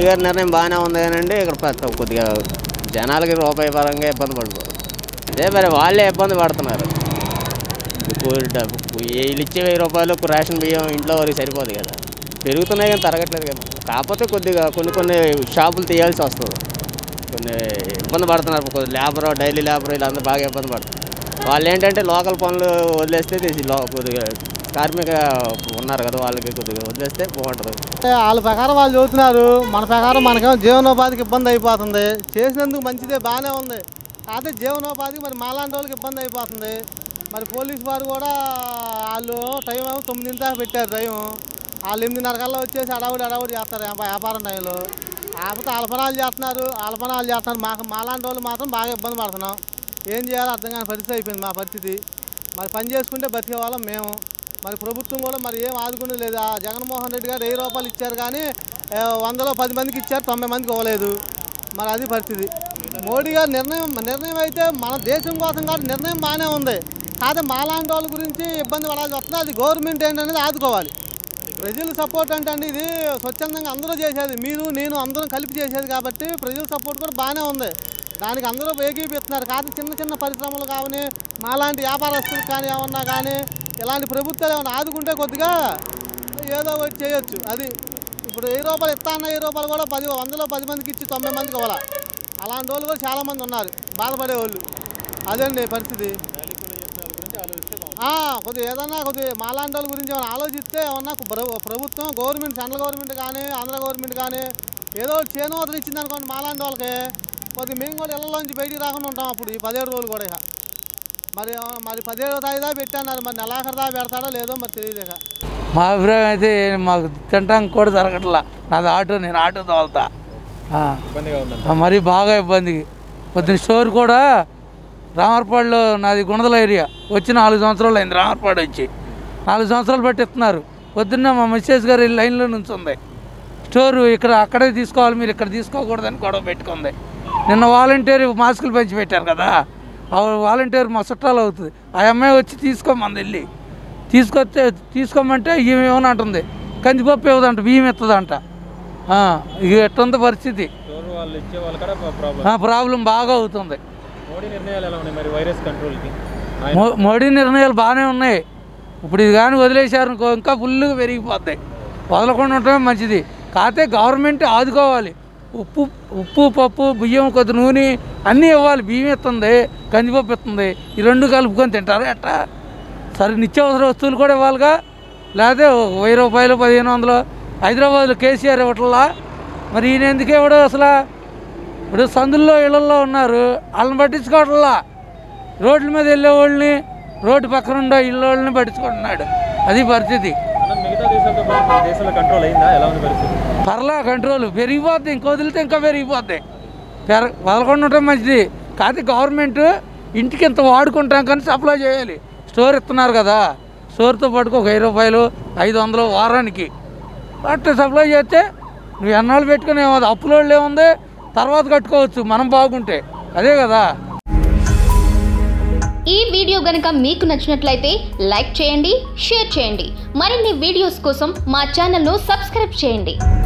గారి నిర్ణయం బాగానే ఉంది కానండి ఇక్కడ పెద్ద కొద్దిగా జనాలకి రూపాయి పరంగా ఇబ్బంది పడిపోరు అదే మరి వాళ్ళే ఇబ్బంది పడుతున్నారు ఇప్పుడు డబ్బు వీళ్ళు ఇచ్చే వెయ్యి రూపాయలు రేషన్ బియ్యం ఇంట్లో వరకు సరిపోదు కదా పెరుగుతున్నాయి కానీ తరగట్లేదు కదా కాకపోతే కొద్దిగా కొన్ని కొన్ని షాపులు తీయాల్సి వస్తుంది కొన్ని ఇబ్బంది పడుతున్నారు కొద్ది లేబర్ డైలీ లేబర్ వీళ్ళందరూ బాగా ఇబ్బంది పడుతున్నారు వాళ్ళు ఏంటంటే లోకల్ పనులు వదిలేస్తే ఇది లో- కొద్దిగా కార్మిక ఉన్నారు కదా వాళ్ళకి కొద్దిగా వదిలేస్తే బాగుంటుంది అంటే వాళ్ళ ప్రకారం వాళ్ళు చదువుతున్నారు మన ప్రకారం మనకేమో జీవనోపాధికి ఇబ్బంది అయిపోతుంది చేసినందుకు మంచిదే బాగానే ఉంది అదే జీవనోపాధికి మరి మాలాంటి వాళ్ళకి ఇబ్బంది అయిపోతుంది మరి పోలీస్ వారు కూడా వాళ్ళు టైం ఏమో తొమ్మిది దాకా పెట్టారు టైం వాళ్ళు ఎనిమిదిన్నర కల్లా వచ్చేసి అడవుడు అడవుడు చేస్తారు వ్యాపా- వ్యాపారం టైంలో కాకపోతే అల్పనాలు చేస్తున్నారు అల్పనాలు చేస్తున్నారు మాకు మాలాంటి వాళ్ళు మాత్రం బాగా ఇబ్బంది పడుతున్నాం ఏం చేయాలో అర్థం కాని పరిస్థితి అయిపోయింది మా పరిస్థితి మరి పని చేసుకుంటే బతికే వాళ్ళం మేము మరి ప్రభుత్వం కూడా మరి ఏం ఆదుకునేది లేదు ఆ జగన్మోహన్ రెడ్డి గారు వెయ్యి రూపాయలు ఇచ్చారు కానీ ఆ, వందలో పది మందికి ఇచ్చారు తొంభై మందికి ఇవ్వలేదు మరి అది పరిస్థితి మోడీ గారి నిర్ణయం నిర్ణయం అయితే మన దేశం కోసం కాదు నిర్ణయం బాగానే ఉంది కాకపోతే మాలాంటి వాళ్ళ గురించి ఇబ్బంది పడాల్సి వస్తుంది అది గవర్నమెంట్ ఏంటనేది ఆదుకోవాలి ప్రజల సపోర్ట్ అంటే అండి ఇది స్వచ్ఛందంగా అందరూ చేసేది మీరు నేను అందరం కలిపి చేసేది కాబట్టి ప్రజల సపోర్ట్ కూడా బాగానే ఉంది దానికి అందరూ ఏకీపిస్తున్నారు కాదు చిన్న చిన్న పరిశ్రమలు కావని మాలాంటి వ్యాపారస్తులకు కానీ ఏమన్నా కానీ ఇలాంటి ప్రభుత్వాలు ఏమైనా ఆదుకుంటే కొద్దిగా ఏదో ఒకటి చేయొచ్చు అది ఇప్పుడు వెయ్యి రూపాయలు ఇస్తా అన్న వెయ్యి రూపాయలు కూడా పది వందలో పది మందికి ఇచ్చి తొంభై మందికి ఇవ్వాలి అలాంటి వాళ్ళు కూడా చాలామంది ఉన్నారు బాధపడే వాళ్ళు అదండి పరిస్థితి ఆ, కొద్దిగా ఏదన్నా కొద్దిగా మాలాంటి వాళ్ళ గురించి ఏమైనా ఆలోచిస్తే ఏమన్నా ప్ర- ప్రభుత్వం గవర్నమెంట్ సెంట్రల్ గవర్నమెంట్ కానీ ఆంధ్ర గవర్నమెంట్ కానీ ఏదో ఒకటి చేనోతలు ఇచ్చింది అనుకోండి మాలాంటి వాళ్ళకి కొద్దిగా మేము కూడా ఇళ్ళలోంచి బయటికి రాకుండా ఉంటాం అప్పుడు ఈ పదిహేడు రోజులు కూడా ఇక మరి ఆ- మరి పదిహేడో తారీఖు దాకా పెట్టన్నారు మరి నెలాఖరు దాకా పెడతాడో లేదో మరి తెలియదు ఇక మా అభిప్రాయం అయితే మాకు తినడానికి కూడా జరగట్లా నాది ఆటో నేను ఆటో తోలుతా ఆ. ఆ, మరీ బాగా ఇబ్బంది పొద్దున్న స్టోర్ కూడా రామర్పాడులో నాది గుణదల ఏరియా వచ్చి నాలుగు సంవత్సరాలు అయింది రామర్పాడు వచ్చి నాలుగు సంవత్సరాలు బట్టి ఇస్తున్నారు పొద్దున్న మా మిస్సెస్ గారు ఈ లైన్లో నుంచుంది స్టోరు ఇక్కడ అక్కడే తీసుకోవాలి మీరు ఇక్కడ తీసుకోకూడదని గొడవ పెట్టుకుంది నిన్న వాలంటీర్ మాస్కులు పంచి పెట్టారు కదా ఆ వాలంటీర్ మా చుట్టాలు అవుతుంది ఆ అమ్మాయి వచ్చి తీసుకోమంది వెళ్ళి తీసుకొస్తే తీసుకోమంటే ఈమె ఏమని అంటుంది కందిపప్పు ఇవ్వదంట బియ్యం ఇస్తుందంట ఆ, ఇక ఎట్టుంది పరిస్థితి స్టోర్ వాళ్ళు ఇచ్చే వాళ్ళు కూడా ప్రాబ్లం ఆ, ప్రాబ్లం బాగా అవుతుంది మోడీ నిర్ణయాలు ఎలా ఉన్నాయి మరి వైరస్ కంట్రోల్కి మో- మోడీ నిర్ణయాలు బాగానే ఉన్నాయి ఇప్పుడు ఇది కానీ వదిలేశారు అనుకో ఇంకా ఫుల్గా పెరిగిపోద్ది వదలకుండా ఉండటమే మంచిది కాకపోతే గవర్నమెంట్ ఆదుకోవాలి ఉప్పు ఉప్పు పప్పు బియ్యం కొద్ది నూనె అన్నీ ఇవ్వాలి బియ్యం ఇస్తుంది కందిపప్పు ఇస్తుంది ఈ రెండు కలుపుకొని తింటారు ఎట్టా సరే నిత్యావసర వస్తువులు కూడా ఇవ్వాలిగా లేకపోతే ఒక వెయ్యి రూపాయలు పదిహేను వందలు హైదరాబాద్లో కేసీఆర్ ఇవ్వట్లా మరి ఈయన ఎందుకు ఇవ్వడు అసలు ఇప్పుడు సందుల్లో ఇళ్ళల్లో ఉన్నారు వాళ్ళని పట్టించుకోవట్లా రోడ్ల మీద వెళ్ళే వాళ్ళని రోడ్డు పక్కన ఉండే ఇళ్ళ వాళ్ళని పట్టించుకుంటున్నాడు అది పరిస్థితి అన్న మిగతా దేశాలతో పాటు మన దేశంలో కంట్రోల్ అయిందా ఎలా ఉంది పరిస్థితి పర్లా కంట్రోల్ పెరిగిపోద్ది ఇంక వదిలితే ఇంకా పెరిగిపోద్ది పెర వదలకుండా ఉండటం మంచిది కాకపోతే గవర్నమెంట్ ఇంటికి ఇంత వాడుకుంటాం కానీ సప్లై చేయాలి స్టోర్ ఇస్తున్నారు కదా స్టోర్తో పాటుకు ఒక వెయ్యి రూపాయలు ఐదు వందలు వారానికి అట్లా సప్లై చేస్తే నువ్వు ఎన్నాళ్ళు పెట్టుకుని ఏమవుతుంది అప్పులో ఏముంది తర్వాత కట్టుకోవచ్చు మనం బాగుంటే అదే కదా ఈ వీడియో గనుక మీకు నచ్చినట్లయితే లైక్ చేయండి షేర్ చేయండి మరిన్ని వీడియోస్ కోసం మా ఛానల్ను సబ్స్క్రైబ్ చేయండి